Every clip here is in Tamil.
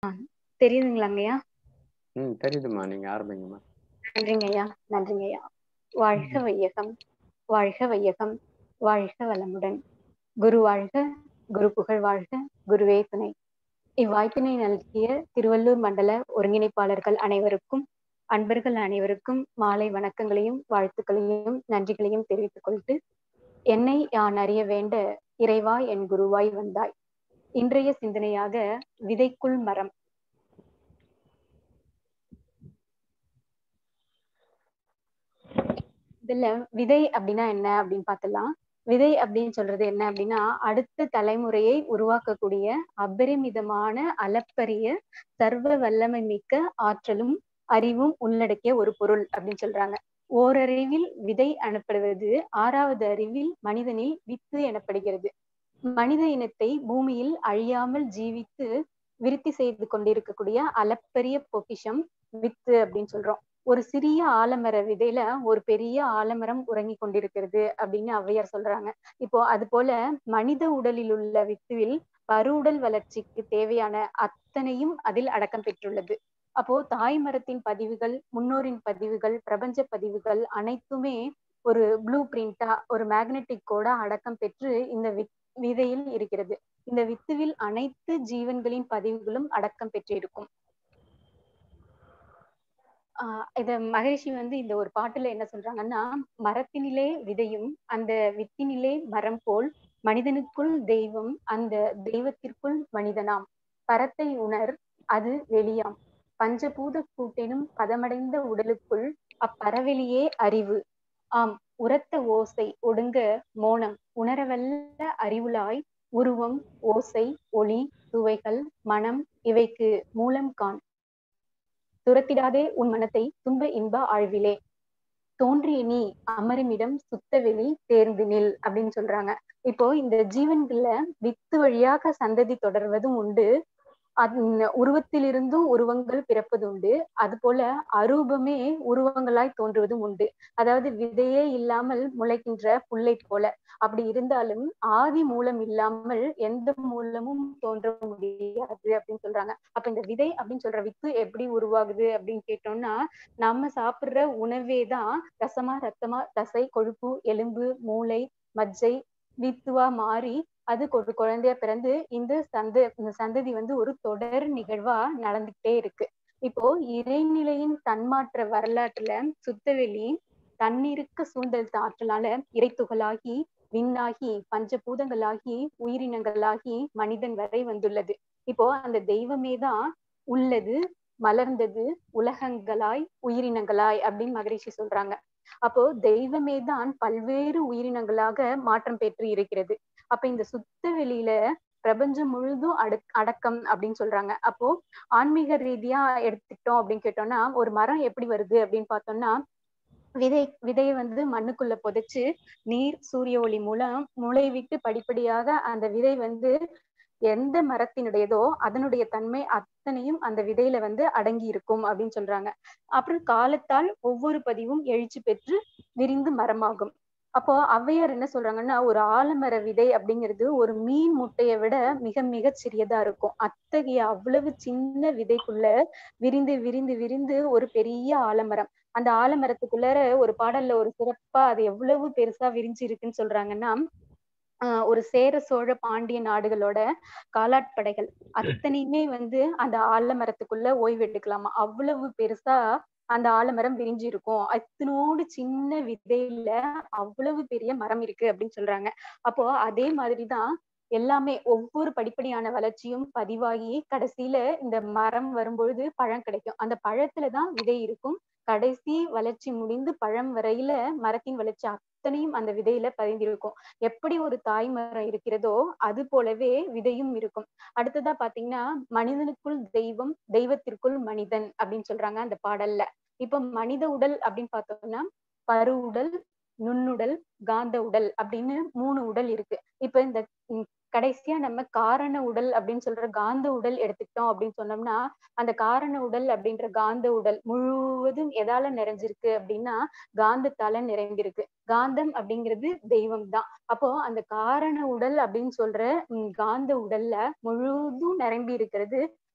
தெரியுதுங்களாங்கய்யா ம் தெரியுதுமா நீங்க ஆரம்பிங்கம்மா நன்றிங்க ஐயா நன்றிங்க ஐயா வாழ்க வையகம் வாழ்க வையகம் வாழ்க வளமுடன் குரு வாழ்க குரு புகழ் வாழ்க குருவே துணை இவ்வாய்ப்பினை நல்கிய திருவள்ளூர் மண்டல ஒருங்கிணைப்பாளர்கள் அனைவருக்கும் அன்பர்கள் அனைவருக்கும் மாலை வணக்கங்களையும் வாழ்த்துக்களையும் நன்றிகளையும் தெரிவித்துக் கொண்டு என்னை யான் அறிய வேண்ட இறைவா என் குருவாய் வந்தாய் இன்றைய சிந்தனையாக விதைக்குள் மரம் இதுல விதை அப்படின்னா என்ன அப்படின்னு பார்த்தலாம் விதை அப்படின்னு சொல்றது என்ன அப்படின்னா அடுத்த தலைமுறையை உருவாக்கக்கூடிய அபரிமிதமான அளப்பரிய சர்வ வல்லமை மிக்க ஆற்றலும் அறிவும் உள்ளடக்கிய ஒரு பொருள் அப்படின்னு சொல்றாங்க ஓரறிவில் விதை எனப்படுவது ஆறாவது அறிவில் மனிதனில் வித்து எனப்படுகிறது மனித இனத்தை பூமியில் அழியாமல் ஜீவித்து விருத்தி செய்து கொண்டிருக்கக்கூடிய அளப்பரிய பொக்கிஷம் வித்து அப்படின்னு சொல்றோம் ஒரு சிறிய ஆலமர விதையில ஒரு பெரிய ஆலமரம் உறங்கி கொண்டிருக்கிறது அப்படின்னு ஔவையார் சொல்றாங்க இப்போ அது போல மனித உடலில் உள்ள வித்துவில் பருவுடல் வளர்ச்சிக்கு தேவையான அத்தனையும் அதில் அடக்கம் பெற்றுள்ளது அப்போ தாய் மரத்தின் பதிவுகள் முன்னோரின் பதிவுகள் பிரபஞ்ச பதிவுகள் அனைத்துமே ஒரு ப்ளூ பிரிண்டா ஒரு மேக்னெட்டிக் கோடா அடக்கம் பெற்று இந்த விதையில் இருக்கிறது இந்த வித்துவில் அனைத்து ஜீவன்களின் பதிவுகளும் அடக்கம் பெற்றிருக்கும் ஆஹ் இத மகரிஷி வந்து இந்த ஒரு பாட்டுல என்ன சொல்றாங்கன்னா மரத்தினிலே விதையும் அந்த வித்தினிலே மரம் போல் மனிதனுக்குள் தெய்வம் அந்த தெய்வத்திற்குள் மனிதனாம் பரத்தை உணர் அது வெளியாம் பஞ்சபூத கூட்டெனும் பதமடைந்த உடலுக்குள் அப்பறவெளியே அறிவு ஆம் உரத்த ஓசை ஒடுங்க மோனம் உணரவல்ல அறிவுளாய் உருவம் ஓசை ஒளி சுவைகள் மனம் இவைக்கு மூலம் காண் துரத்திடாதே உன் மனத்தை துன்ப இன்ப ஆழ்விலே தோன்றிய நீ அமருமிடம் சுத்தவெளி தேர்ந்து நில் அப்படின்னு சொல்றாங்க இப்போ இந்த ஜீவன்கள்ல வித்து வழியாக சந்ததி தொடர்வதும் உண்டு உருவத்திலிருந்தும் உருவங்கள் பிறப்பது உண்டு அது போல அரூபமே உருவங்களாய் தோன்றுவதும் உண்டு அதாவது விதையே இல்லாமல் முளைக்கின்ற புல்லை போல அப்படி இருந்தாலும் ஆதி மூலம் இல்லாமல் எந்த மூலமும் தோன்ற முடியாது அப்படின்னு சொல்றாங்க அப்ப இந்த விதை அப்படின்னு சொல்ற வித்து எப்படி உருவாகுது அப்படின்னு கேட்டோம்னா நம்ம சாப்பிடுற உணவே தான் ரசமா ரத்தமா தசை கொழுப்பு எலும்பு மூளை மஜ்ஜை வித்துவா மாறி அது ஒரு குழந்தையா பிறந்து இந்த சந்த இந்த சந்ததி வந்து ஒரு தொடர் நிகழ்வா நடந்துகிட்டே இருக்கு இப்போ இறைநிலையின் தன்மாற்ற வரலாற்றுல சுத்தவெளி தண்ணீருக்கு சூழ்ந்தல் ஆற்றலால இறைத்துகளாகி விண்ணாகி பஞ்சபூதங்களாகி உயிரினங்களாகி மனிதன் வரை வந்துள்ளது இப்போ அந்த தெய்வமே தான் உள்ளது மலர்ந்தது உலகங்களாய் உயிரினங்களாய் அப்படின்னு மகரிஷி சொல்றாங்க அப்போ தெய்வமே தான் பல்வேறு உயிரினங்களாக மாற்றம் பெற்று இருக்கிறது அப்ப இந்த சுத்த வெளியில பிரபஞ்சம் முழுதும் அடு அடக்கம் அப்படின்னு சொல்றாங்க அப்போ ஆன்மீக ரீதியா எடுத்துக்கிட்டோம் அப்படின்னு கேட்டோம்னா ஒரு மரம் எப்படி வருது அப்படின்னு பார்த்தோம்னா விதை விதையை வந்து மண்ணுக்குள்ள புதைச்சு நீர் சூரிய ஒளி மூலம் முளை விட்டு படிப்படியாக அந்த விதை வந்து எந்த மரத்தினுடையதோ அதனுடைய தன்மை அத்தனையும் அந்த விதையில வந்து அடங்கி இருக்கும் அப்படின்னு சொல்றாங்க அப்புறம் காலத்தால் ஒவ்வொரு பதிவும் எழுச்சி பெற்று விரிந்து மரமாகும் அப்போ ஔவையார் என்ன சொல்றாங்கன்னா ஒரு ஆலமர விதை அப்படிங்கிறது ஒரு மீன் முட்டையை விட மிக மிக சிறியதா இருக்கும் அத்தகைய அவ்வளவு சின்ன விதைக்குள்ள விரிந்து விரிந்து விரிந்து ஒரு பெரிய ஆலமரம் அந்த ஆலமரத்துக்குள்ளார ஒரு பாடல்ல ஒரு சிறப்பா அது எவ்வளவு பெருசா விரிஞ்சு இருக்குன்னு சொல்றாங்கன்னா ஆஹ் ஒரு சேர சோழ பாண்டிய நாடுகளோட காலாட்படைகள் அத்தனையுமே வந்து அந்த ஆலமரத்துக்குள்ள ஓய்வு எடுக்கலாமா அவ்வளவு பெருசா அந்த ஆலமரம் விரிஞ்சு இருக்கும் அத்தனோடு சின்ன விதையில அவ்வளவு பெரிய மரம் இருக்கு அப்படின்னு சொல்றாங்க அப்போ அதே மாதிரிதான் எல்லாமே ஒவ்வொரு படிப்படியான வளர்ச்சியும் பதிவாகி கடைசியில இந்த மரம் வரும்பொழுது பழம் கிடைக்கும் அந்த பழத்துலதான் விதை இருக்கும் கடைசி வளர்ச்சி முடிந்து பழம் வரையில மரத்தின் வளர்ச்சி அத்தனையும் அந்த விதையில பதிந்திருக்கும் எப்படி ஒரு தாய் மரம் இருக்கிறதோ அது போலவே விதையும் இருக்கும் அடுத்ததா பாத்தீங்கன்னா மனிதனுக்குள் தெய்வம் தெய்வத்திற்குள் மனிதன் அப்படின்னு சொல்றாங்க அந்த பாடல்ல இப்ப மனித உடல் அப்படின்னு பார்த்தோம்னா பரு உடல் நுண்ணுடல் காந்த உடல் அப்படின்னு மூணு உடல் இருக்கு இப்ப இந்த கடைசியா நம்ம காரண உடல் அப்படின்னு சொல்ற காந்த உடல் எடுத்துக்கிட்டோம் அப்படின்னு சொன்னோம்னா அந்த காரண உடல் அப்படின்ற காந்த உடல் முழுவதும் எதால நிறைஞ்சிருக்கு அப்படின்னா காந்தத்தால நிறைந்திருக்கு காந்தம் அப்படிங்கிறது தெய்வம் தான் அப்போ அந்த காரண உடல் அப்படின்னு சொல்ற காந்த உடல்ல முழுதும் நிரம்பி இருக்கிறது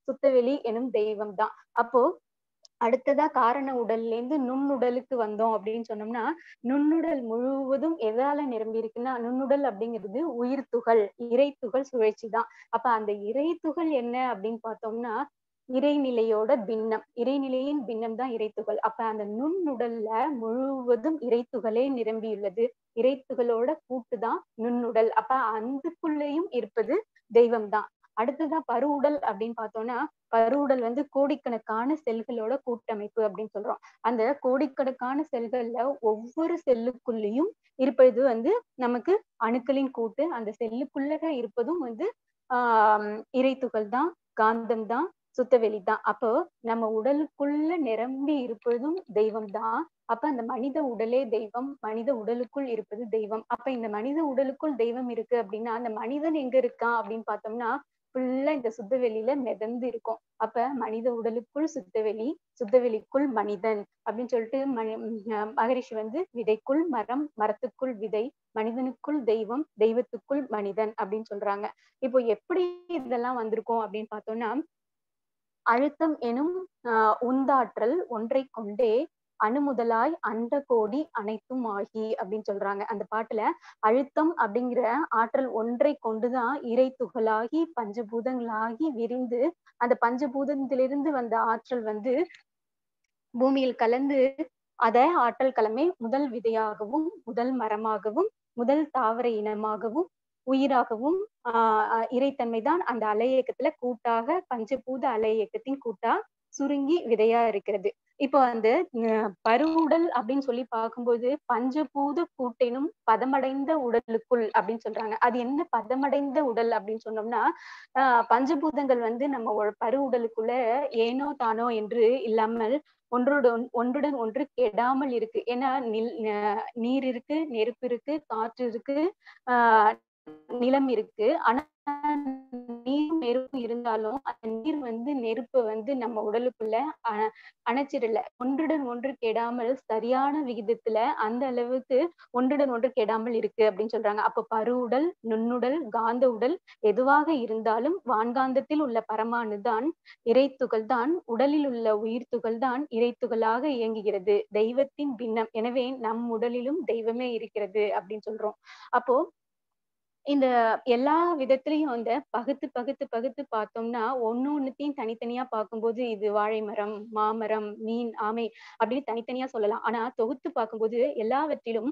சுத்தவெளி எனும் தெய்வம் தான் அப்போ அடுத்ததா காரண உடல்ல இருந்து நுண்ணுடலுக்கு வந்தோம் அப்படின்னு சொன்னோம்னா நுண்ணுடல் முழுவதும் எதால நிரம்பி இருக்குன்னா நுண்ணுடல் அப்படிங்கிறது உயிர் துகள் இறை துகள் சுழற்சி தான் அப்ப அந்த இறை துகள் என்ன அப்படின்னு பார்த்தோம்னா இறைநிலையோட பின்னம் இறைநிலையின் பின்னம் தான் இறைத்துகள் அப்ப அந்த நுண்ணுடல்ல முழுவதும் இறைத்துகளே நிரம்பியுள்ளது இறைத்துகளோட கூட்டு தான் நுண்ணுடல் அப்ப அந்துக்குள்ளேயும் இருப்பது தெய்வம் தான் அடுத்ததா பருவுடல் அப்படின்னு பார்த்தோம்னா பருவுடல் வந்து கோடிக்கணக்கான செல்களோட கூட்டமைப்பு அப்படின்னு சொல்றோம் அந்த கோடிக்கணக்கான செல்கள்ல ஒவ்வொரு செல்லுக்குள்ளேயும் இருப்பது வந்து நமக்கு அணுக்களின் கூட்டு அந்த செல்லுக்குள்ளக இருப்பதும் வந்து ஆஹ் இறைத்துகள் தான் காந்தம் தான் சுத்தவெளி தான் அப்போ நம்ம உடலுக்குள்ள நிரம்பி இருப்பதும் தெய்வம் தான் அப்ப அந்த மனித உடலே தெய்வம் மனித உடலுக்குள் இருப்பது தெய்வம் அப்ப இந்த மனித உடலுக்குள் தெய்வம் இருக்கு அப்படின்னா அந்த மனிதன் எங்க இருக்கான் அப்படின்னு பார்த்தோம்னா ஃபுல்லா இந்த சுத்தவெளியில மிதந்து இருக்கும் அப்ப மனித உடலுக்குள் சுத்தவெளி சுத்தவெளிக்குள் மனிதன் அப்படின்னு சொல்லிட்டு மணி மகரிஷி வந்து விதைக்குள் மரம் மரத்துக்குள் விதை மனிதனுக்குள் தெய்வம் தெய்வத்துக்குள் மனிதன் அப்படின்னு சொல்றாங்க இப்போ எப்படி இதெல்லாம் வந்திருக்கும் அப்படின்னு பார்த்தோம்னா அழுத்தம் எனும் ஆஹ் உந்தாற்றல் ஒன்றை கொண்டே அணுமுதலாய் அண்ட கோடி அனைத்தும் ஆகி அப்படின்னு சொல்றாங்க அந்த பாட்டுல அழுத்தம் அப்படிங்கிற ஆற்றல் ஒன்றை கொண்டுதான் இறை துகளாகி பஞ்சபூதங்களாகி விரிந்து அந்த பஞ்சபூதத்திலிருந்து வந்த ஆற்றல் வந்து பூமியில் கலந்து அத ஆற்றல் கலமே முதல் விதையாகவும் முதல் மரமாகவும் முதல் தாவர இனமாகவும் உயிராகவும் ஆஹ் இறைத்தன்மைதான் அந்த அலை இயக்கத்துல கூட்டாக பஞ்சபூத அலை இயக்கத்தின் கூட்டா சுருங்கி விதையா இருக்கிறது இப்போ அந்த பருவுடல் அப்படின்னு சொல்லி பார்க்கும்போது பஞ்சபூத கூட்டெனும் பதமடைந்த உடலுக்குள் அப்படின்னு சொல்றாங்க அது என்ன பதமடைந்த உடல் அப்படின்னு சொன்னோம்னா ஆஹ் பஞ்சபூதங்கள் வந்து நம்ம பருவுடலுக்குள்ள ஏனோ தானோ என்று இல்லாமல் ஒன்றுடன் ஒன்றுடன் ஒன்று கெடாமல் இருக்கு ஏன்னா நில் நீர் இருக்கு நெருப்பு இருக்கு காற்று இருக்கு ஆஹ் நிலம் இருக்கு ஆனா நீர் நெருப்பு இருந்தாலும் அந்த நீர் வந்து நெருப்பை வந்து நம்ம உடலுக்குள்ள அ அணைச்சிடல ஒன்றுடன் ஒன்று கெடாமல் சரியான விகிதத்துல அந்த அளவுக்கு ஒன்றுடன் ஒன்று கெடாமல் இருக்கு அப்படின்னு சொல்றாங்க அப்ப பருவுடல் நுண்ணுடல் காந்த உடல் எதுவாக இருந்தாலும் வான்காந்தத்தில் உள்ள பரமானு தான் இறைத்துகள் தான் உடலில் உள்ள உயிர் துகள் தான் இறைத்துகளாக இயங்குகிறது தெய்வத்தின் பின்னம் எனவே நம் உடலிலும் தெய்வமே இருக்கிறது அப்படின்னு சொல்றோம் அப்போ இந்த எல்லா விதத்திலையும் அந்த பகுத்து பகுத்து பகுத்து பார்த்தோம்னா ஒன்னு ஒண்ணுத்தையும் தனித்தனியா பார்க்கும்போது இது வாழை மரம் மாமரம் மீன் ஆமை அப்படின்னு தனித்தனியா சொல்லலாம் ஆனா தொகுத்து பார்க்கும்போது எல்லாவற்றிலும்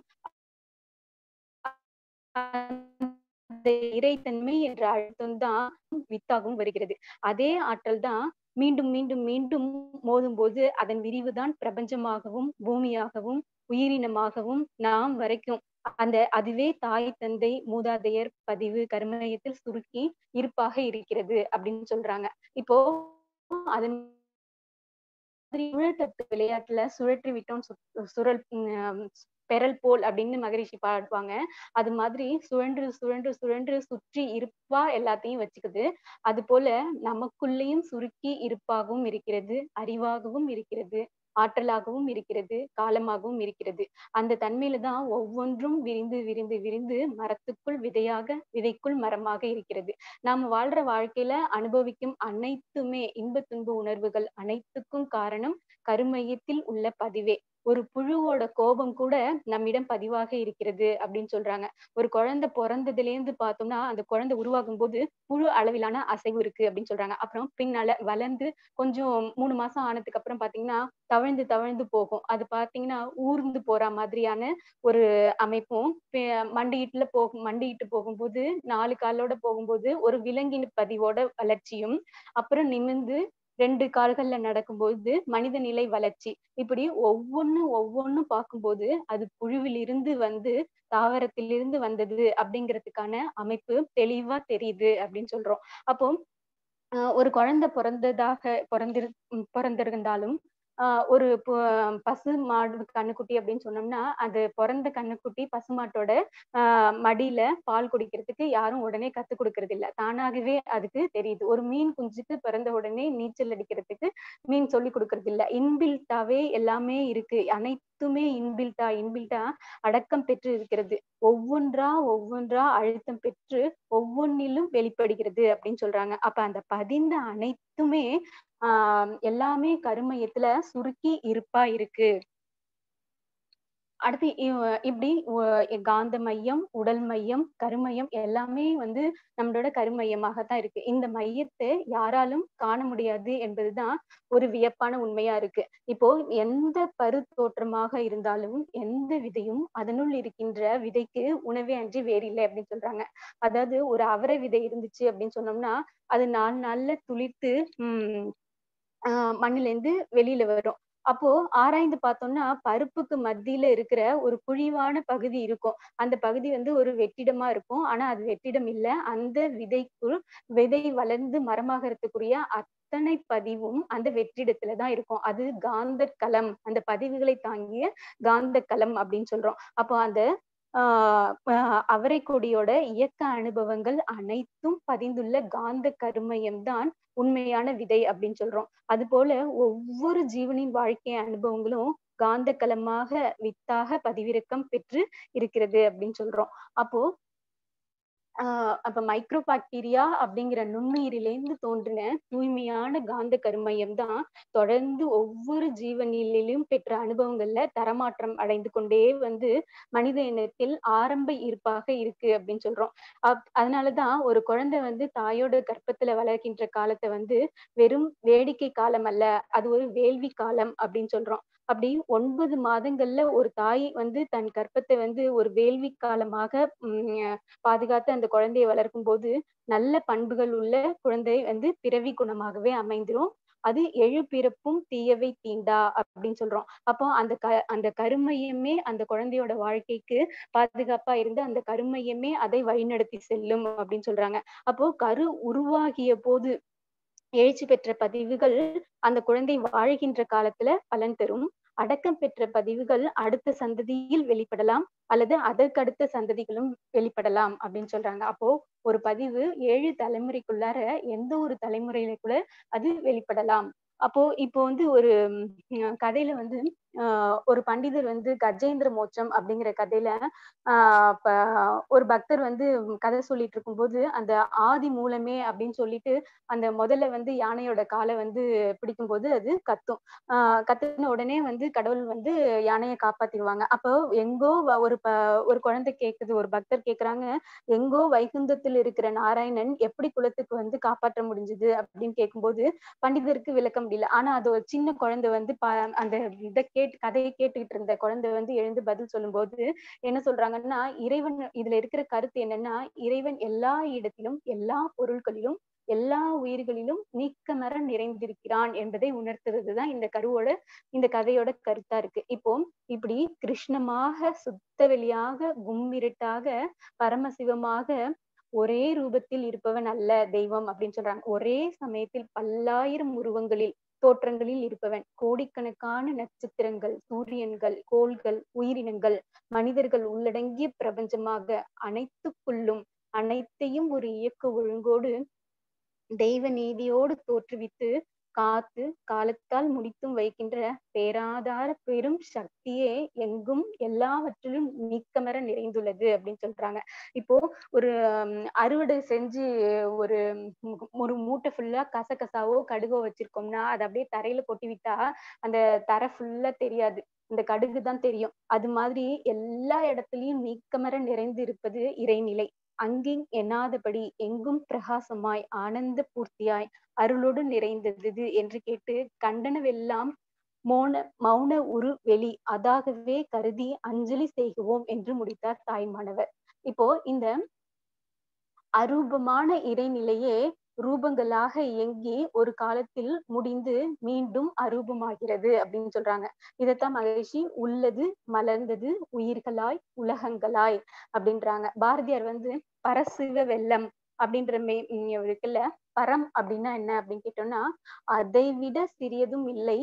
இறைத்தன்மை என்ற அழுத்தம் தான் வித்தாகவும் வருகிறது அதே ஆற்றல் தான் மீண்டும் மீண்டும் மீண்டும் மோதும் போது அதன் விரிவுதான் பிரபஞ்சமாகவும் பூமியாகவும் உயிரினமாகவும் நாம் வரைக்கும் அந்த அதுவே தாய் தந்தை மூதாதையர் பதிவு கர்மயத்தில் சுருக்கி இருப்பாக இருக்கிறது அப்படின்னு சொல்றாங்க இப்போ அதன் சுழற்தட்டு விளையாட்டுல சுழற்றி விட்டோம் சுழல் பெறல் போல் அப்படின்னு மகரிஷி பாடுவாங்க அது மாதிரி சுழன்று சுழன்று சுழன்று சுற்றி இருப்பா எல்லாத்தையும் வச்சுக்குது அது போல நமக்குள்ளேயும் சுருக்கி இருப்பாகவும் இருக்கிறது அறிவாகவும் இருக்கிறது ஆற்றலாகவும் இருக்கிறது காலமாகவும் இருக்கிறது அந்த தன்மையில தான் ஒவ்வொன்றும் விரிந்து விரிந்து விரிந்து மரத்துக்குள் விதையாக விதைக்குள் மரமாக இருக்கிறது நாம வாழ்ற வாழ்க்கையில அனுபவிக்கும் அனைத்துமே இன்ப துன்ப உணர்வுகள் அனைத்துக்கும் காரணம் கருமையத்தில் உள்ள பதிவே ஒரு புழுவோட கோபம் கூட நம்மிடம் பதிவாக இருக்கிறது அப்படின்னு சொல்றாங்க ஒரு குழந்தை பிறந்ததுல இருந்து பார்த்தோம்னா அந்த குழந்தை உருவாகும் போது புழு அளவிலான அசைவு இருக்கு அப்படின்னு சொல்றாங்க அப்புறம் பின்னால வளர்ந்து கொஞ்சம் மூணு மாசம் ஆனதுக்கு அப்புறம் பாத்தீங்கன்னா தவழ்ந்து தவழ்ந்து போகும் அது பாத்தீங்கன்னா ஊர்ந்து போற மாதிரியான ஒரு அமைப்பும் மண்டியிட்டுல போகும் மண்டியிட்டு போகும்போது நாலு காலோட போகும்போது ஒரு விலங்கின் பதிவோட வளர்ச்சியும் அப்புறம் நிமிர்ந்து ரெண்டு கால்கள்ல நடக்கும்போது மனித நிலை வளர்ச்சி இப்படி ஒவ்வொன்னு ஒவ்வொன்னு பார்க்கும்போது அது புழுவிலிருந்து வந்து தாவரத்திலிருந்து வந்தது அப்படிங்கிறதுக்கான அமைப்பு தெளிவா தெரியுது அப்படின்னு சொல்றோம் அப்போ ஒரு குழந்தை பிறந்ததாக பிறந்திரு பிறந்திருந்தாலும் ஆஹ் ஒரு பு- பசு மாடு கண்ணுக்குட்டி அப்படின்னு சொன்னோம்னா அது பிறந்த கண்ணுக்குட்டி பசுமாட்டோட ஆஹ் மடியில பால் குடிக்கிறதுக்கு யாரும் உடனே கத்து கொடுக்கறது இல்ல தானாகவே அதுக்கு தெரியுது ஒரு மீன் குஞ்சுக்கு பிறந்த உடனே நீச்சல் அடிக்கிறதுக்கு மீன் சொல்லி கொடுக்கறது இல்ல இன்பில்ட்டாவே எல்லாமே இருக்கு அனைத்துமே இன்பில்ட்டா இன்பில்ட்டா அடக்கம் பெற்று இருக்கிறது ஒவ்வொன்றா ஒவ்வொன்றா அழுத்தம் பெற்று ஒவ்வொன்னிலும் வெளிப்படுகிறது அப்படின்னு சொல்றாங்க அப்ப அந்த பதிந்த அனைத்துமே ஆஹ் எல்லாமே கருமையத்துல சுருக்கி இருப்பா இருக்கு அடுத்து இவ்- இப்படி உ- காந்த மையம் உடல் மையம் கருமையம் எல்லாமே வந்து நம்மளோட கருமையமாகத்தான் இருக்கு இந்த மையத்தை யாராலும் காண முடியாது என்பதுதான் ஒரு வியப்பான உண்மையா இருக்கு இப்போ எந்த பரு தோற்றமாக இருந்தாலும் எந்த விதையும் அதனுள் இருக்கின்ற விதைக்கு உணவே அன்றி வேறில்லை அப்படின்னு சொல்றாங்க அதாவது ஒரு அவரை விதை இருந்துச்சு அப்படின்னு சொன்னோம்னா அது நாலு நாள்ல துளிர்த்து உம் ஆஹ் மண்ணுல இருந்து வெளியில வரும் அப்போ ஆராய்ந்து பார்த்தோம்னா பருப்புக்கு மத்தியில இருக்கிற ஒரு குழிவான பகுதி இருக்கும் அந்த பகுதி வந்து ஒரு வெற்றிடமா இருக்கும் ஆனா அது வெற்றிடம் இல்ல அந்த விதைக்குள் விதை வளர்ந்து மரமாகறதுக்குரிய அத்தனை பதிவும் அந்த வெற்றிடத்துலதான் இருக்கும் அது காந்த களம் அந்த பதிவுகளை தாங்கிய காந்த களம் அப்படின்னு சொல்றோம் அப்போ அந்த ஆஹ் ஆஹ் அவரை கொடியோட இயக்க அனுபவங்கள் அனைத்தும் பதிந்துள்ள காந்த கருமையம் தான் உண்மையான விதை அப்படின்னு சொல்றோம் அது போல ஒவ்வொரு ஜீவனின் வாழ்க்கை அனுபவங்களும் காந்த களமாக வித்தாக பதிவிறக்கம் பெற்று இருக்கிறது அப்படின்னு சொல்றோம் அப்போ ஆஹ் அப்ப மைக்ரோ பாக்டீரியா அப்படிங்கிற நுண்ணுயிரிலிருந்து தோன்றின தூய்மையான காந்த கருமையம் தான் தொடர்ந்து ஒவ்வொரு ஜீவனிலும் பெற்ற அனுபவங்கள்ல தரமாற்றம் அடைந்து கொண்டே வந்து மனித இனத்தில் ஆரம்ப இருப்பாக இருக்கு அப்படின்னு சொல்றோம் அப்- அதனாலதான் ஒரு குழந்தை வந்து தாயோட கர்ப்பத்துல வளர்க்கின்ற காலத்தை வந்து வெறும் வேடிக்கை காலம் அல்ல அது ஒரு வேள்வி காலம் அப்படின்னு சொல்றோம் அப்படி ஒன்பது மாதங்கள்ல ஒரு தாய் வந்து தன் கர்ப்பத்தை வந்து ஒரு வேள்வி காலமாக உம் பாதுகாத்து அந்த குழந்தையை வளர்க்கும் போது நல்ல பண்புகள் உள்ள குழந்தை வந்து பிறவி குணமாகவே அமைந்துரும் அது எழு பிறப்பும் தீயவை தீண்டா அப்படின்னு சொல்றோம் அப்போ அந்த க அந்த கருமையமே அந்த குழந்தையோட வாழ்க்கைக்கு பாதுகாப்பா இருந்து அந்த கருமையமே அதை வழிநடத்தி செல்லும் அப்படின்னு சொல்றாங்க அப்போ கரு உருவாகிய போது எழுச்சி பெற்ற பதிவுகள் அந்த குழந்தை வாழ்கின்ற காலத்துல பலன் தரும் அடக்கம் பெற்ற பதிவுகள் அடுத்த சந்ததியில் வெளிப்படலாம் அல்லது அதற்கடுத்த சந்ததிகளும் வெளிப்படலாம் அப்படின்னு சொல்றாங்க அப்போ ஒரு பதிவு ஏழு தலைமுறைக்குள்ளார எந்த ஒரு தலைமுறையில கூட அது வெளிப்படலாம் அப்போ இப்போ வந்து ஒரு உம் கதையில வந்து ஆஹ் ஒரு பண்டிதர் வந்து கஜேந்திர மோட்சம் அப்படிங்கிற கதையில ஆஹ் ப ஒரு பக்தர் வந்து கதை சொல்லிட்டு இருக்கும்போது அந்த ஆதி மூலமே அப்படின்னு சொல்லிட்டு அந்த முதல்ல வந்து யானையோட காலை வந்து பிடிக்கும்போது அது கத்தும் ஆஹ் கத்துன உடனே வந்து கடவுள் வந்து யானையை காப்பாத்திடுவாங்க அப்போ எங்கோ வ- ஒரு ப ஒரு குழந்தை கேக்குது ஒரு பக்தர் கேக்குறாங்க எங்கோ வைகுந்தத்தில் இருக்கிற நாராயணன் எப்படி குலத்துக்கு வந்து காப்பாற்ற முடிஞ்சது அப்படின்னு கேட்கும்போது பண்டிதருக்கு விளக்க முடியல ஆனா அது ஒரு சின்ன குழந்தை வந்து ப அந்த இதை கேட்டு கதையை கேட்டுக்கிட்டு இருந்த குழந்தை வந்து எழுந்து பதில் சொல்லும்போது என்ன சொல்றாங்கன்னா இறைவன் இதுல இருக்கிற கருத்து என்னன்னா இறைவன் எல்லா இடத்திலும் எல்லா பொருட்களிலும் எல்லா உயிர்களிலும் நீக்கமர நிறைந்திருக்கிறான் என்பதை உணர்த்துறதுதான் இந்த கருவோட இந்த கதையோட கருத்தா இருக்கு இப்போ இப்படி கிருஷ்ணமாக சுத்த வெளியாக கும்மிருட்டாக பரமசிவமாக ஒரே ரூபத்தில் இருப்பவன் அல்ல தெய்வம் அப்படின்னு சொல்றாங்க ஒரே சமயத்தில் பல்லாயிரம் உருவங்களில் தோற்றங்களில் இருப்பவன் கோடிக்கணக்கான நட்சத்திரங்கள் சூரியன்கள் கோள்கள் உயிரினங்கள் மனிதர்கள் உள்ளடங்கிய பிரபஞ்சமாக அனைத்துக்குள்ளும் அனைத்தையும் ஒரு இயக்க ஒழுங்கோடு தெய்வ நீதியோடு தோற்றுவித்து காத்து காலத்தால் முடித்தும் வைக்கின்ற பேராதார பெரும் சக்தியே எங்கும் எல்லாவற்றிலும் நீக்கமர நிறைந்துள்ளது அப்படின்னு சொல்றாங்க இப்போ ஒரு ஹம், அறுவடை செஞ்சு ஒரு ம், ஒரு மூட்டை ஃபுல்லா கசகசாவோ கடுகோ வச்சிருக்கோம்னா அதை அப்படியே தரையில கொட்டி விட்டா அந்த தரை ஃபுல்லா தெரியாது இந்த கடுகு தான் தெரியும் அது மாதிரி எல்லா இடத்துலயும் நீக்கமர நிறைந்து இருப்பது இறைநிலை அங்கிங் எண்ணாதபடி எங்கும் பிரகாசமாய் ஆனந்த பூர்த்தியாய் அருளோடு நிறைந்தது என்று கேட்டு கண்டனவெல்லாம் மௌன மௌன உரு வெளி அதாகவே கருதி அஞ்சலி செய்குவோம் என்று முடித்தார் தாய்மானவர் இப்போ இந்த அரூபமான இறைநிலையே ரூபங்களாக இயங்கி ஒரு காலத்தில் முடிந்து மீண்டும் அரூபமாகிறது அப்படின்னு சொல்றாங்க இதைத்தான் மகிழ்ச்சி உள்ளது மலர்ந்தது உயிர்களாய் உலகங்களாய் அப்படின்றாங்க பாரதியார் வந்து பரசிவ வெள்ளம் அப்படின்ற மே உம் இருக்குல்ல பரம் அப்படின்னா என்ன அப்படின்னு கேட்டோம்னா அதை விட சிறியதும் இல்லை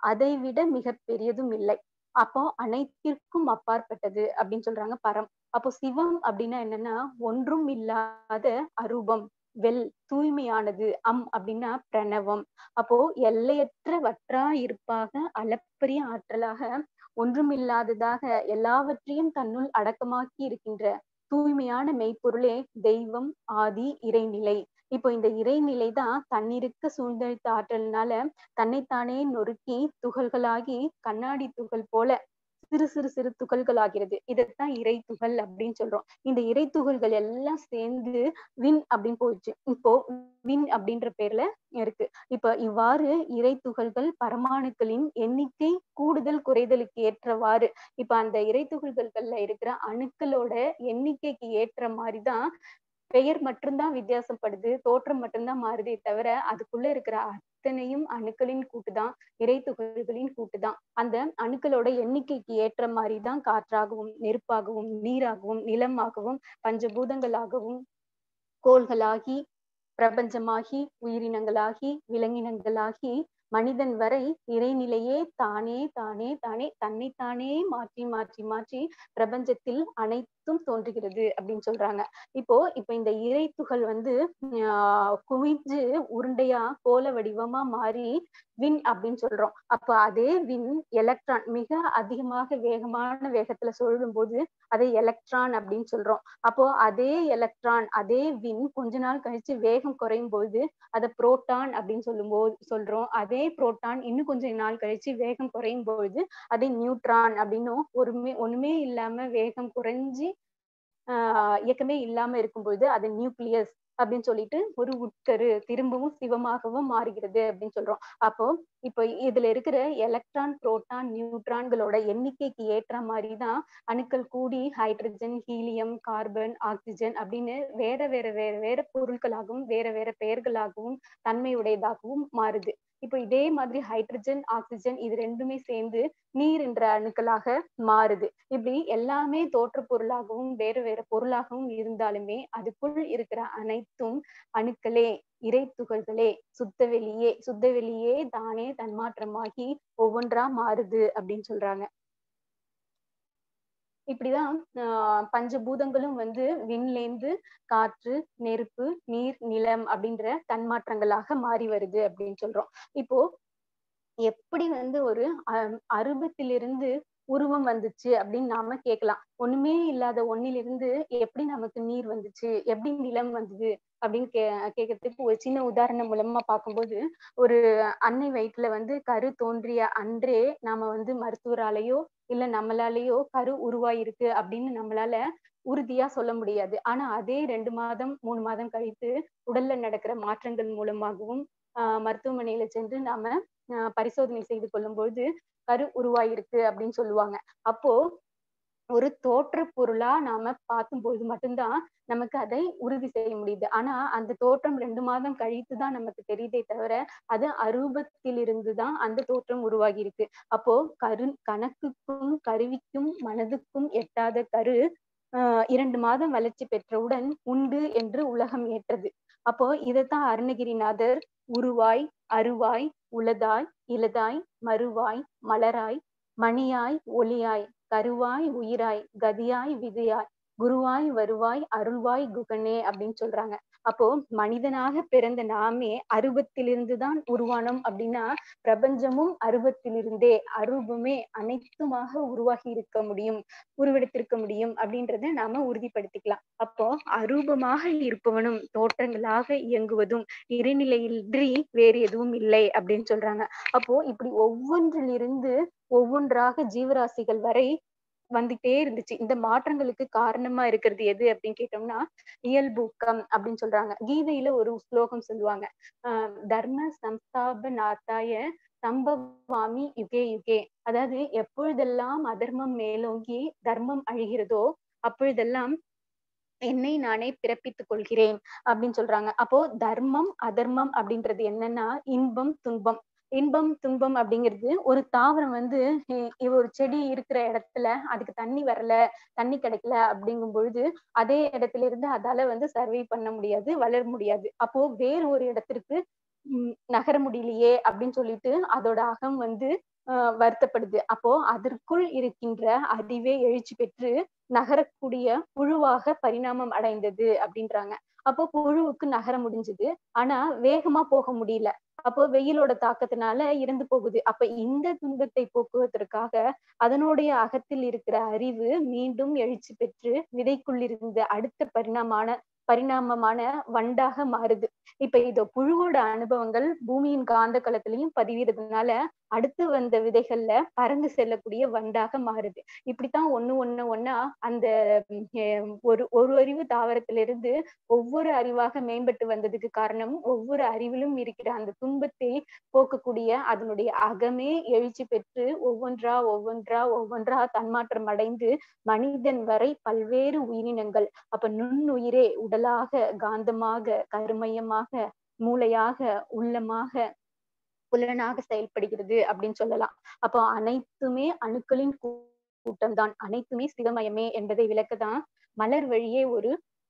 அதை விட மிக பெரியதும் இல்லை அப்போ அனைத்திற்கும் அப்பாற்பட்டது அப்படின்னு சொல்றாங்க பரம் அப்போ சிவம் அப்படின்னா என்னன்னா ஒன்றும் இல்லாத அரூபம் வெல் தூய்மையானது அம் அப்படின்னா பிரணவம் அப்போ எல்லையற்ற வற்றா இருப்பாக அளப்பரிய ஆற்றலாக ஒன்றுமில்லாததாக எல்லாவற்றையும் தன்னுள் அடக்கமாக்கி இருக்கின்ற தூய்மையான மெய்ப்பொருளே தெய்வம் ஆதி இறைநிலை இப்போ இந்த இறைநிலை தான் தன்னிருக்க சூழ்ந்தழித்த ஆற்றல்னால தன்னைத்தானே நொறுக்கி துகள்களாகி கண்ணாடி துகள் போல சிறு சிறு சிறு துகள்கள் ஆகிறது இதைத்தான் இறை துகள் அப்படின்னு சொல்றோம் இந்த இறை துகள்கள் எல்லாம் சேர்ந்து வின் அப்படின்னு போயிடுச்சு இப்போ வின் அப்படின்ற பேர்ல இருக்கு இப்ப இவ்வாறு இறை துகள்கள் பரமாணுக்களின் எண்ணிக்கை கூடுதல் குறைதலுக்கு ஏற்றவாறு இப்ப அந்த இறை துகள்கள்ல இருக்கிற அணுக்களோட எண்ணிக்கைக்கு ஏற்ற மாதிரிதான் பெயர் மட்டும்தான் வித்தியாசப்படுது தோற்றம் மட்டும்தான் மாறுதே தவிர அதுக்குள்ள இருக்கிற அத்தனையும் அணுக்களின் கூட்டுதான் இறை துகள்களின் கூட்டுதான் அந்த அணுக்களோட எண்ணிக்கைக்கு ஏற்ற மாதிரிதான் காற்றாகவும் நெருப்பாகவும் நீராகவும் நிலமாகவும் பஞ்சபூதங்களாகவும் கோள்களாகி பிரபஞ்சமாகி உயிரினங்களாகி விலங்கினங்களாகி மனிதன் வரை இறைநிலையே தானே தானே தானே தன்னைத்தானே மாற்றி மாற்றி மாற்றி பிரபஞ்சத்தில் அனைத்தும் தோன்றுகிறது அப்படின்னு சொல்றாங்க இப்போ இப்ப இந்த இறை துகள் வந்து ஆஹ் குவிஞ்சு உருண்டையா கோல வடிவமா மாறி வின் அப்படின்னு சொல்றோம் அப்ப அதே வின் எலக்ட்ரான் மிக அதிகமாக வேகமான வேகத்துல சொல்லும் போது அதை எலக்ட்ரான் அப்படின்னு சொல்றோம் அப்போ அதே எலக்ட்ரான் அதே வின் கொஞ்ச நாள் கழிச்சு வேகம் குறையும் போது அதை புரோட்டான் அப்படின்னு சொல்லும் போது சொல்றோம் அதே புரோட்டான் இன்னும் கொஞ்ச நாள் கழிச்சு வேகம் குறையும் பொழுது அதை நியூட்ரான் அப்படின்னும் ஒருமே ஒண்ணுமே இல்லாம வேகம் குறைஞ்சி ஆஹ் இயக்கமே இல்லாம இருக்கும்பொழுது அது நியூக்ளியஸ் அப்படின்னு சொல்லிட்டு ஒரு உட்கரு திரும்பவும் சிவமாகவும் மாறுகிறது அப்படின்னு சொல்றோம் அப்போ இப்போ இதுல இருக்கிற எலக்ட்ரான் புரோட்டான் நியூட்ரான்களோட எண்ணிக்கைக்கு ஏற்ற மாதிரிதான் அணுக்கள் கூடி ஹைட்ரஜன் ஹீலியம் கார்பன் ஆக்சிஜன் அப்படின்னு வேற வேற வேற வேற பொருட்களாகவும் வேற வேற பெயர்களாகவும் தன்மையுடையதாகவும் மாறுது இப்போ இதே மாதிரி ஹைட்ரஜன் ஆக்சிஜன் இது ரெண்டுமே சேர்ந்து நீர் என்ற அணுக்களாக மாறுது இப்படி எல்லாமே தோற்ற பொருளாகவும் வேறு வேறு பொருளாகவும் இருந்தாலுமே அதுக்குள் இருக்கிற அனைத்தும் அணுக்களே இறை துகள்களே சுத்தவெளியே சுத்தவெளியே தானே தன்மாற்றமாகி ஒவ்வொன்றா மாறுது அப்படின்னு சொல்றாங்க இப்படிதான் ஆஹ் பஞ்சபூதங்களும் வந்து விண்லேந்து காற்று நெருப்பு நீர் நிலம் அப்படின்ற தன்மாற்றங்களாக மாறி வருது அப்படின்னு சொல்றோம் இப்போ எப்படி வந்து ஒரு அருபத்திலிருந்து உருவம் வந்துச்சு அப்படின்னு நாம கேட்கலாம் ஒண்ணுமே இல்லாத ஒன்னிலிருந்து எப்படி நமக்கு நீர் வந்துச்சு எப்படி நிலம் வந்தது அப்படின்னு கே கேட்கறதுக்கு ஒரு சின்ன உதாரணம் மூலமா பார்க்கும்போது ஒரு அன்னை வயிற்றுல வந்து கரு தோன்றிய அன்றே நாம வந்து மருத்துவராலேயோ இல்ல நம்மளாலேயோ கரு உருவாயிருக்கு அப்படின்னு நம்மளால உறுதியா சொல்ல முடியாது ஆனா அதே ரெண்டு மாதம் மூணு மாதம் கழித்து உடல்ல நடக்கிற மாற்றங்கள் மூலமாகவும் ஆஹ் மருத்துவமனையில சென்று நாம ஆஹ் பரிசோதனை செய்து கொள்ளும் பொழுது கரு உருவாயிருக்கு அப்படின்னு சொல்லுவாங்க அப்போ ஒரு தோற்ற பொருளா நாம பார்க்கும்போது மட்டும்தான் நமக்கு அதை உறுதி செய்ய முடியுது ஆனா அந்த தோற்றம் ரெண்டு மாதம் கழித்துதான் நமக்கு தெரியுதே தவிர அது அரூபத்திலிருந்து தான் அந்த தோற்றம் உருவாகி இருக்கு அப்போ கரு கணக்குக்கும் கருவிக்கும் மனதுக்கும் எட்டாத கரு ஆஹ் இரண்டு மாதம் வளர்ச்சி பெற்றவுடன் உண்டு என்று உலகம் ஏற்றது அப்போ இதைத்தான் அருணகிரிநாதர் உருவாய் அருவாய் உளதாய் இலதாய் மறுவாய் மலராய் மணியாய் ஒளியாய் கருவாய் உயிராய் கதியாய் விதியாய் குருவாய் வருவாய் அருள்வாய் குகனே அப்படின்னு சொல்றாங்க அப்போ மனிதனாக பிறந்த நாமே அருபத்திலிருந்து தான் உருவானோம் அப்படின்னா பிரபஞ்சமும் அருபத்திலிருந்தே அரூபமே அனைத்துமாக உருவாகி இருக்க முடியும் உருவெடுத்திருக்க முடியும் அப்படின்றத நாம உறுதிப்படுத்திக்கலாம் அப்போ அரூபமாக இருப்பவனும் தோற்றங்களாக இயங்குவதும் இறைநிலையின்றி வேறு எதுவும் இல்லை அப்படின்னு சொல்றாங்க அப்போ இப்படி ஒவ்வொன்றிலிருந்து ஒவ்வொன்றாக ஜீவராசிகள் வரை வந்துட்டே இருந்துச்சு இந்த மாற்றங்களுக்கு காரணமா இருக்கிறது எது அப்படின்னு கேட்டோம்னா இயல்பூக்கம் அப்படின்னு சொல்றாங்க கீதையில ஒரு ஸ்லோகம் சொல்லுவாங்க ஆஹ் தர்ம சம்ஸ்தாபநாத்தாய சம்பவாமி யுகே யுகே அதாவது எப்பொழுதெல்லாம் அதர்மம் மேலோங்கி தர்மம் அழிகிறதோ அப்பொழுதெல்லாம் என்னை நானே பிறப்பித்துக் கொள்கிறேன் அப்படின்னு சொல்றாங்க அப்போ தர்மம் அதர்மம் அப்படின்றது என்னன்னா இன்பம் துன்பம் இன்பம் துன்பம் அப்படிங்கிறது ஒரு தாவரம் வந்து ஒரு செடி இருக்கிற இடத்துல அதுக்கு தண்ணி வரல தண்ணி கிடைக்கல அப்படிங்கும் பொழுது அதே இடத்துல இருந்து அதால வந்து சர்வை பண்ண முடியாது வளர முடியாது அப்போ வேறு ஒரு இடத்திற்கு உம் நகர முடியலையே அப்படின்னு சொல்லிட்டு அதோட அகம் வந்து ஆஹ் வருத்தப்படுது அப்போ அதற்குள் இருக்கின்ற அறிவே எழுச்சி பெற்று நகரக்கூடிய புழுவாக பரிணாமம் அடைந்தது அப்படின்றாங்க அப்போ புழுவுக்கு நகர முடிஞ்சது ஆனா வேகமா போக முடியல அப்போ வெயிலோட தாக்கத்தினால இறந்து போகுது அப்ப இந்த துன்பத்தை போக்குவதற்காக அதனுடைய அகத்தில் இருக்கிற அறிவு மீண்டும் எழுச்சி பெற்று விதைக்குள் இருந்த அடுத்த பரிணாமான பரிணாமமான வண்டாக மாறுது இப்ப இதோ புழுவோட அனுபவங்கள் பூமியின் காந்த களத்திலையும் பதிவிறதுனால அடுத்து வந்த விதைகள்ல பறந்து செல்லக்கூடிய வண்டாக மாறுது இப்படித்தான் ஒண்ணு ஒண்ணு ஒன்னா அந்த ஒரு ஒரு அறிவு தாவரத்திலிருந்து ஒவ்வொரு அறிவாக மேம்பட்டு வந்ததுக்கு காரணம் ஒவ்வொரு அறிவிலும் இருக்கிற அந்த துன்பத்தை போக்கக்கூடிய அதனுடைய அகமே எழுச்சி பெற்று ஒவ்வொன்றா ஒவ்வொன்றா ஒவ்வொன்றா தன்மாற்றம் அடைந்து மனிதன் வரை பல்வேறு உயிரினங்கள் அப்ப நுண்ணுயிரே உடலாக காந்தமாக கருமையமாக மூளையாக உள்ளமாக புலனாக செயல்படுகிறது அப்படின்னு சொல்லலாம் அப்போ அனைத்துமே அணுக்களின் கூட்டம் தான் அனைத்துமே சிவமயமே என்பதை விளக்கதான் மலர் வழியே ஒரு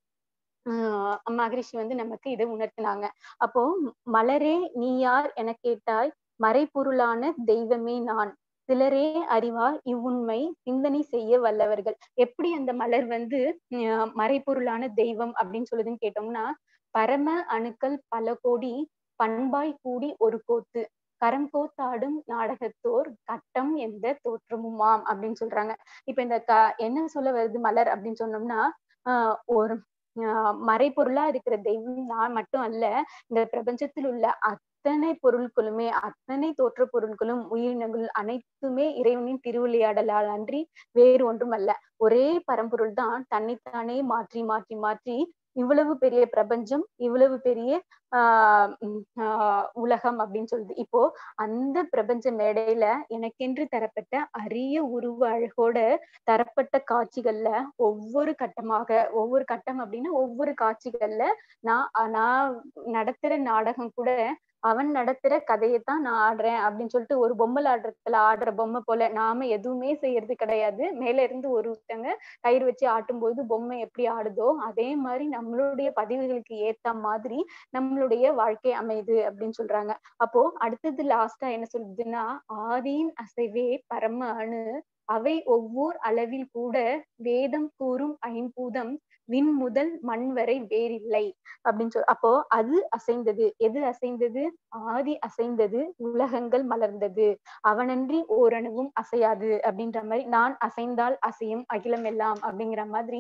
ஆஹ் மகரிஷி வந்து நமக்கு இதை உணர்த்தினாங்க அப்போ மலரே நீ யார் என கேட்டாய் மறைபொருளான தெய்வமே நான் சிலரே அறிவார் இவ்வுண்மை சிந்தனை செய்ய வல்லவர்கள் எப்படி அந்த மலர் வந்து மறைபொருளான தெய்வம் அப்படின்னு சொல்லுதுன்னு கேட்டோம்னா பரம அணுக்கள் பல கோடி பண்பாய் கூடி ஒரு கோத்து கரம் கோத்தாடும் நாடகத்தோர் கட்டம் எந்த தோற்றமுமாம் அப்படின்னு சொல்றாங்க இப்ப இந்த க என்ன சொல்ல வருது மலர் அப்படின்னு சொன்னோம்னா ஆஹ் ஒரு ஆஹ் மறைபொருளா இருக்கிற தெய்வம் நான் மட்டும் அல்ல இந்த பிரபஞ்சத்தில் உள்ள அத்தனை பொருட்களுமே அத்தனை தோற்ற பொருட்களும் உயிரினங்கள் அனைத்துமே இறைவனின் திருவிளையாடலால் அன்றி வேறு ஒன்றும் அல்ல ஒரே பரம்பொருள் தான் தன்னைத்தானே மாற்றி மாற்றி மாற்றி இவ்வளவு பெரிய பிரபஞ்சம் இவ்வளவு பெரிய ஆஹ் ஆஹ் உலகம் அப்படின்னு சொல்லுது இப்போ அந்த பிரபஞ்ச மேடையில எனக்கென்று தரப்பட்ட அரிய உருவ அழகோட தரப்பட்ட காட்சிகள்ல ஒவ்வொரு கட்டமாக ஒவ்வொரு கட்டம் அப்படின்னா ஒவ்வொரு காட்சிகள்ல நான் நான் நடத்துற நாடகம் கூட அவன் நடத்துற கதையைத்தான் நான் ஆடுறேன் அப்படின்னு சொல்லிட்டு ஒரு பொம்மல் ஆடுறதுல ஆடுற பொம்மை போல நாம எதுவுமே செய்யறது கிடையாது மேல இருந்து ஒருத்தங்க கயிறு வச்சு ஆட்டும்போது பொம்மை எப்படி ஆடுதோ அதே மாதிரி நம்மளுடைய பதிவுகளுக்கு ஏத்த மாதிரி நம்மளுடைய வாழ்க்கை அமையுது அப்படின்னு சொல்றாங்க அப்போ அடுத்தது லாஸ்டா என்ன சொல்லுதுன்னா ஆதியின் அசைவே பரம அணு அவை ஒவ்வொரு அளவில் கூட வேதம் கூறும் ஐம்பூதம் விண் முதல் மண் வரை வேறில்லை அப்படின்னு சொல் அப்போ அது அசைந்தது எது அசைந்தது ஆதி அசைந்தது உலகங்கள் மலர்ந்தது அவனன்றி ஓரணுவும் அசையாது அப்படின்ற மாதிரி நான் அசைந்தால் அசையும் அகிலம் எல்லாம் அப்படிங்கிற மாதிரி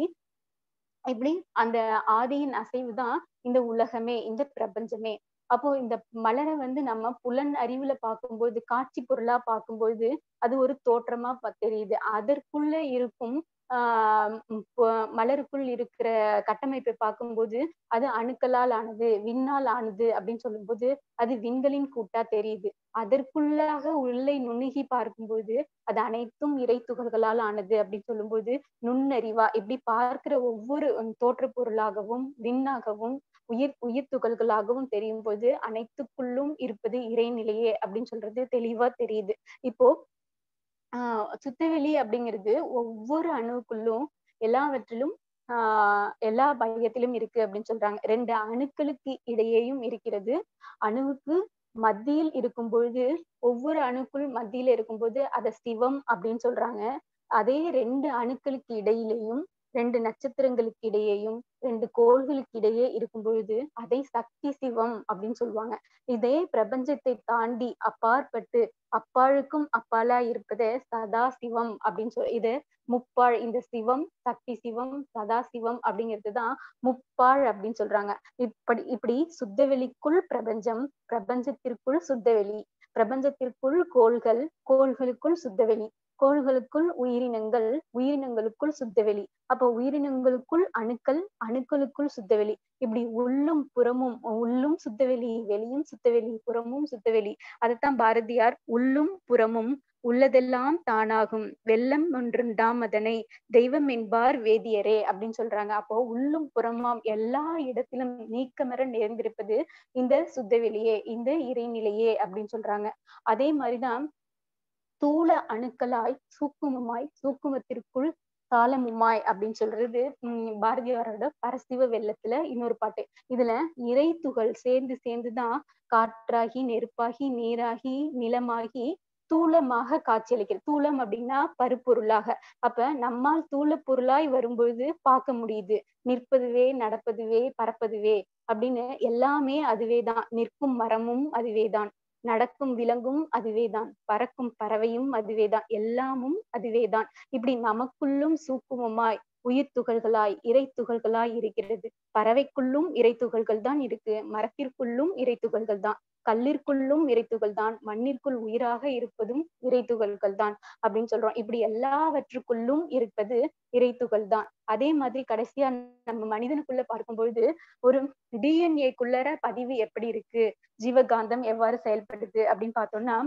இப்படி அந்த ஆதியின் அசைவு தான் இந்த உலகமே இந்த பிரபஞ்சமே அப்போ இந்த மலரை வந்து நம்ம புலன் அறிவுல பார்க்கும்போது காட்சி பொருளா பார்க்கும்போது அது ஒரு தோற்றமா தெரியுது அதற்குள்ள இருக்கும் ஆஹ் மலருக்குள் இருக்கிற கட்டமைப்பை பார்க்கும்போது அது அணுக்களால் ஆனது விண்ணால் ஆனது அப்படின்னு சொல்லும்போது அது விண்களின் கூட்டா தெரியுது அதற்குள்ளாக உள்ளே நுணுகி பார்க்கும்போது அது அனைத்தும் இறை துகள்களால் ஆனது அப்படின்னு சொல்லும்போது நுண்ணறிவா இப்படி பார்க்கிற ஒவ்வொரு தோற்ற பொருளாகவும் விண்ணாகவும் உயிர் உயிர் துகள்களாகவும் தெரியும் போது அனைத்துக்குள்ளும் இருப்பது இறைநிலையே அப்படின்னு சொல்றது தெளிவா தெரியுது இப்போ ஆஹ் சுத்தவெளி அப்படிங்கிறது ஒவ்வொரு அணுவுக்குள்ளும் எல்லாவற்றிலும் ஆஹ் எல்லா மையத்திலும் இருக்கு அப்படின்னு சொல்றாங்க ரெண்டு அணுக்களுக்கு இடையேயும் இருக்கிறது அணுவுக்கு மத்தியில் இருக்கும் பொழுது ஒவ்வொரு அணுக்குள் மத்தியில இருக்கும்போது அத சிவம் அப்படின்னு சொல்றாங்க அதே ரெண்டு அணுக்களுக்கு இடையிலேயும் ரெண்டு நட்சத்திரங்களுக்கு இடையேயும் ரெண்டு கோள்களுக்கு இடையே இருக்கும் பொழுது அதை சக்தி சிவம் அப்படின்னு சொல்லுவாங்க இதே பிரபஞ்சத்தை தாண்டி அப்பாற்பட்டு அப்பாழுக்கும் அப்பாலா இருப்பது சதா சிவம் அப்படின்னு சொல் இது முப்பாழ் இந்த சிவம் சக்தி சிவம் சதா சிவம் அப்படிங்கிறதுதான் முப்பாழ் அப்படின்னு சொல்றாங்க இப்படி இப்படி சுத்தவெளிக்குள் பிரபஞ்சம் பிரபஞ்சத்திற்குள் சுத்தவெளி பிரபஞ்சத்திற்குள் கோள்கள் கோள்களுக்குள் சுத்தவெளி கோள்களுக்குள் உயிரினங்கள் உயிரினங்களுக்குள் சுத்தவெளி அப்போ உயிரினங்களுக்குள் அணுக்கள் அணுக்களுக்குள் சுத்தவெளி இப்படி உள்ளும் புறமும் உள்ளும் சுத்தவெளி வெளியும் சுத்தவெளி புறமும் சுத்தவெளி அதைத்தான் பாரதியார் உள்ளும் புறமும் உள்ளதெல்லாம் தானாகும் வெள்ளம் ஒன்றுண்டாம் அதனை தெய்வம் என்பார் வேதியரே அப்படின்னு சொல்றாங்க அப்போ உள்ளும் புறமாம் எல்லா இடத்திலும் நீக்கமர நேர்ந்திருப்பது இந்த சுத்தவெளியே இந்த இறைநிலையே அப்படின்னு சொல்றாங்க அதே மாதிரிதான் தூள அணுக்களாய் சூக்குமமாய் சூக்குமத்திற்குள் காலமுமாய் அப்படின்னு சொல்றது உம் பாரதியாரோட பரசிவ வெள்ளத்துல இன்னொரு பாட்டு இதுல இறை துகள் சேர்ந்து சேர்ந்துதான் காற்றாகி நெருப்பாகி நீராகி நிலமாகி தூளமாக காட்சியளிக்கிறது தூளம் அப்படின்னா பருப்பொருளாக அப்ப நம்மால் தூள பொருளாய் வரும்பொழுது பார்க்க முடியுது நிற்பதுவே நடப்பதுவே பறப்பதுவே அப்படின்னு எல்லாமே அதுவேதான் நிற்கும் மரமும் அதுவேதான் நடக்கும் விலங்கும் அதுவேதான் பறக்கும் பறவையும் அதுவேதான் எல்லாமும் அதுவேதான் இப்படி நமக்குள்ளும் சூக்குமமாய் உயிர் துகள்களாய் இறை துகள்களாய் இருக்கிறது பறவைக்குள்ளும் இறை துகள்கள் தான் இருக்கு மரத்திற்குள்ளும் இறை துகள்கள் தான் கல்லிற்குள்ளும் இறைத்துகள் தான் மண்ணிற்குள் உயிராக இருப்பதும் இறைத்துகள்கள் தான் அப்படின்னு சொல்றோம் இப்படி எல்லாவற்றுக்குள்ளும் இருப்பது இறைத்துகள் தான் அதே மாதிரி கடைசியா நம்ம மனிதனுக்குள்ள பார்க்கும் பொழுது ஒரு டிஎன்ஏக்குள்ளர பதிவு எப்படி இருக்கு ஜீவகாந்தம் எவ்வாறு செயல்படுது அப்படின்னு பார்த்தோம்னா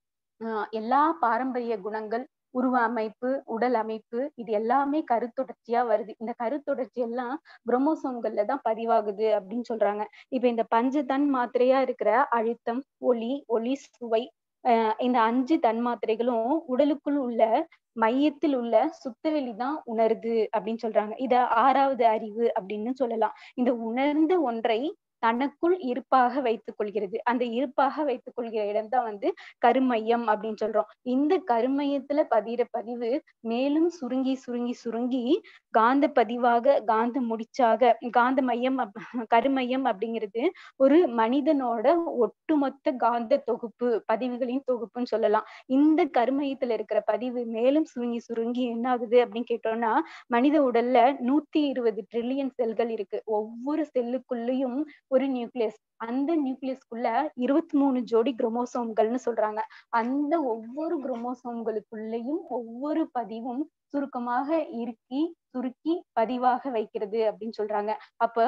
ஆஹ் எல்லா பாரம்பரிய குணங்கள் உருவ அமைப்பு உடல் அமைப்பு இது எல்லாமே கருத்தொடர்ச்சியா வருது இந்த கருத்தொடர்ச்சி எல்லாம் குரோமோசோம்கள்ல தான் பதிவாகுது அப்படின்னு சொல்றாங்க இப்ப இந்த பஞ்ச தன் மாத்திரையா இருக்கிற அழுத்தம் ஒளி ஒளி சுவை ஆஹ் இந்த அஞ்சு தன்மாத்திரைகளும் உடலுக்குள் உள்ள மையத்தில் உள்ள சுத்தவெளி தான் உணருது அப்படின்னு சொல்றாங்க இத ஆறாவது அறிவு அப்படின்னு சொல்லலாம் இந்த உணர்ந்த ஒன்றை தனக்குள் இருப்பாக வைத்துக் கொள்கிறது அந்த இருப்பாக வைத்துக் கொள்கிற இடம் தான் வந்து கருமையம் அப்படின்னு சொல்றோம் இந்த கருமையத்துல பதிகிற பதிவு மேலும் சுருங்கி சுருங்கி சுருங்கி காந்த பதிவாக காந்த முடிச்சாக காந்த மையம் கருமையம் அப்படிங்கிறது ஒரு மனிதனோட ஒட்டுமொத்த காந்த தொகுப்பு பதிவுகளின் தொகுப்புன்னு சொல்லலாம் இந்த கருமையத்துல இருக்கிற பதிவு மேலும் சுருங்கி சுருங்கி என்ன ஆகுது அப்படின்னு கேட்டோம்னா மனித உடல்ல நூத்தி இருபது ட்ரில்லியன் செல்கள் இருக்கு ஒவ்வொரு செல்லுக்குள்ளேயும் ஒரு நியூக்ளியஸ் அந்த நியூக்ளியஸ்க்குள்ள இருபத்தி மூணு ஜோடி குரோமோசோம்கள்னு சொல்றாங்க அந்த ஒவ்வொரு குரோமோசோம்களுக்குள்ளேயும் ஒவ்வொரு பதிவும் சுருக்கமாக இறுக்கி சுருக்கி பதிவாக வைக்கிறது அப்படின்னு சொல்றாங்க அப்ப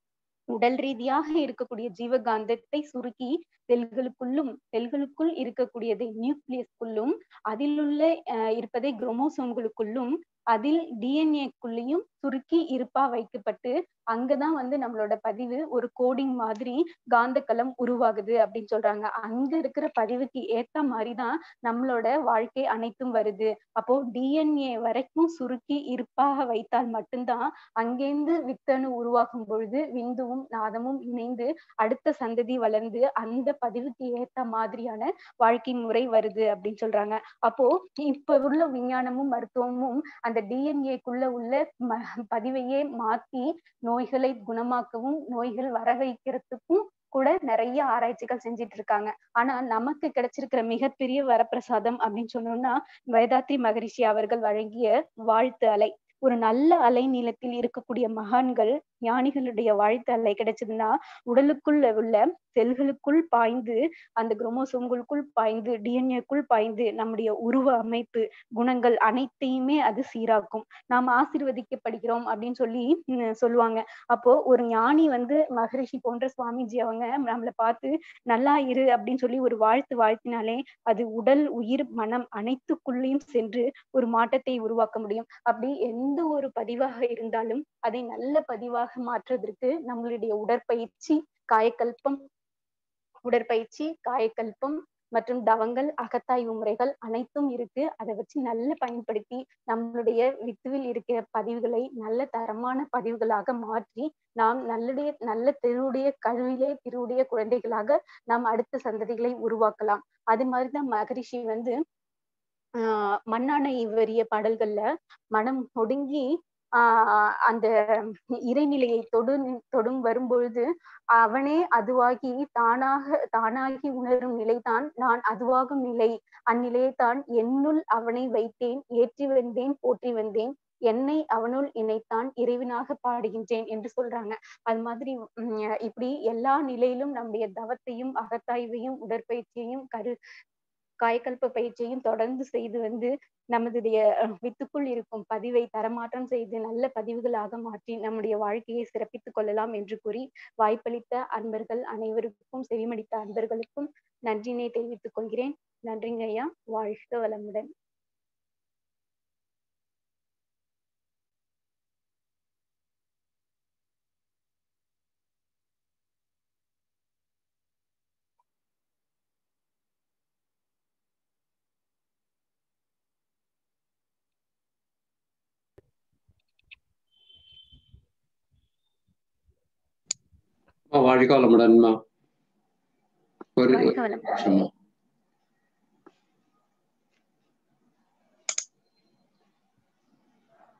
உடல் ரீதியாக இருக்கக்கூடிய ஜீவகாந்தத்தை சுருக்கி செல்களுக்குள்ளும் செல்களுக்குள் இருக்கக்கூடியதை நியூக்ளியஸ்குள்ளும் அதில் உள்ள அஹ் இருப்பதை குரோமோசோம்களுக்குள்ளும் அதில் டிஎன்ஏக்குள்ளேயும் சுருக்கி இருப்பா வைக்கப்பட்டு அங்கதான் வந்து நம்மளோட பதிவு ஒரு கோடிங் மாதிரி காந்தக்களம் உருவாகுது அப்படின்னு சொல்றாங்க அங்க இருக்கிற பதிவுக்கு ஏத்த மாதிரிதான் நம்மளோட வாழ்க்கை அனைத்தும் வருது அப்போ டிஎன்ஏ வரைக்கும் சுருக்கி இருப்பாக வைத்தால் மட்டும்தான் அங்கேருந்து வித்தணு உருவாகும் பொழுது விந்துவும் நாதமும் இணைந்து அடுத்த சந்ததி வளர்ந்து அந்த பதிவுக்கு ஏத்த மாதிரியான வாழ்க்கை முறை வருது அப்படின்னு சொல்றாங்க அப்போ இப்ப உள்ள விஞ்ஞானமும் மருத்துவமும் அந்த டிஎன்ஏக்குள்ள உள்ள பதிவையே மாத்தி நோய்களை குணமாக்கவும் நோய்கள் வர வைக்கிறதுக்கும் கூட நிறைய ஆராய்ச்சிகள் செஞ்சிட்டு இருக்காங்க ஆனா நமக்கு கிடைச்சிருக்கிற மிகப்பெரிய வரப்பிரசாதம் அப்படின்னு சொன்னோம்னா வேதாத்ரி மகரிஷி அவர்கள் வழங்கிய வாழ்த்து அலை ஒரு நல்ல அலை நீளத்தில் இருக்கக்கூடிய மகான்கள் ஞானிகளுடைய வாழ்த்து அலை கிடைச்சதுன்னா உடலுக்குள்ள உள்ள செல்களுக்குள் பாய்ந்து அந்த குரோமோசோம்களுக்குள் பாய்ந்து டிஎன்ஏக்குள் பாய்ந்து நம்முடைய உருவ அமைப்பு குணங்கள் அனைத்தையுமே அது சீராக்கும் நாம் ஆசிர்வதிக்கப்படுகிறோம் அப்படின்னு சொல்லி சொல்லுவாங்க அப்போ ஒரு ஞானி வந்து மகரிஷி போன்ற சுவாமிஜி அவங்க நம்மளை பார்த்து நல்லா இரு அப்படின்னு சொல்லி ஒரு வாழ்த்து வாழ்த்தினாலே அது உடல் உயிர் மனம் அனைத்துக்குள்ளேயும் சென்று ஒரு மாற்றத்தை உருவாக்க முடியும் அப்படி எந்த ஒரு பதிவாக இருந்தாலும் அதை நல்ல பதிவாக மாற்றுவதற்கு நம்மளுடைய உடற்பயிற்சி காயக்கல்பம் உடற்பயிற்சி காயக்கல்பம் மற்றும் தவங்கள் அகத்தாய்வு முறைகள் அனைத்தும் இருக்கு அதை வச்சு நல்ல பயன்படுத்தி நம்மளுடைய வித்துவில் இருக்கிற பதிவுகளை நல்ல தரமான பதிவுகளாக மாற்றி நாம் நல்லுடைய நல்ல திருவுடைய கல்வியிலே திருவுடைய குழந்தைகளாக நாம் அடுத்த சந்ததிகளை உருவாக்கலாம் அது மாதிரிதான் மகரிஷி வந்து ஆஹ் மண்ணான இவரிய பாடல்கள்ல மனம் ஒடுங்கி ஆஹ் அந்த இறைநிலையை தொடு தொடும் வரும்பொழுது அவனே அதுவாகி தானாக தானாகி உணரும் நிலைதான் நான் அதுவாகும் நிலை அந்நிலையை தான் என்னுள் அவனை வைத்தேன் ஏற்றி வந்தேன் போற்றி வந்தேன் என்னை அவனுள் இணைத்தான் இறைவனாக பாடுகின்றேன் என்று சொல்றாங்க அது மாதிரி இப்படி எல்லா நிலையிலும் நம்முடைய தவத்தையும் அகத்தாய்வையும் உடற்பயிற்சியையும் கரு காயக்கல்ப பயிற்சியையும் தொடர்ந்து செய்து வந்து நமதுடைய வித்துக்குள் இருக்கும் பதிவை தரமாற்றம் செய்து நல்ல பதிவுகளாக மாற்றி நம்முடைய வாழ்க்கையை சிறப்பித்துக் கொள்ளலாம் என்று கூறி வாய்ப்பளித்த அன்பர்கள் அனைவருக்கும் செவிமடித்த அன்பர்களுக்கும் நன்றினை தெரிவித்துக் கொள்கிறேன் நன்றிங்க ஐயா வாழ்க வளமுடன் வாழ்க வளமுடன்மா ஒரு வாழ்க வளம் நிமிஷமா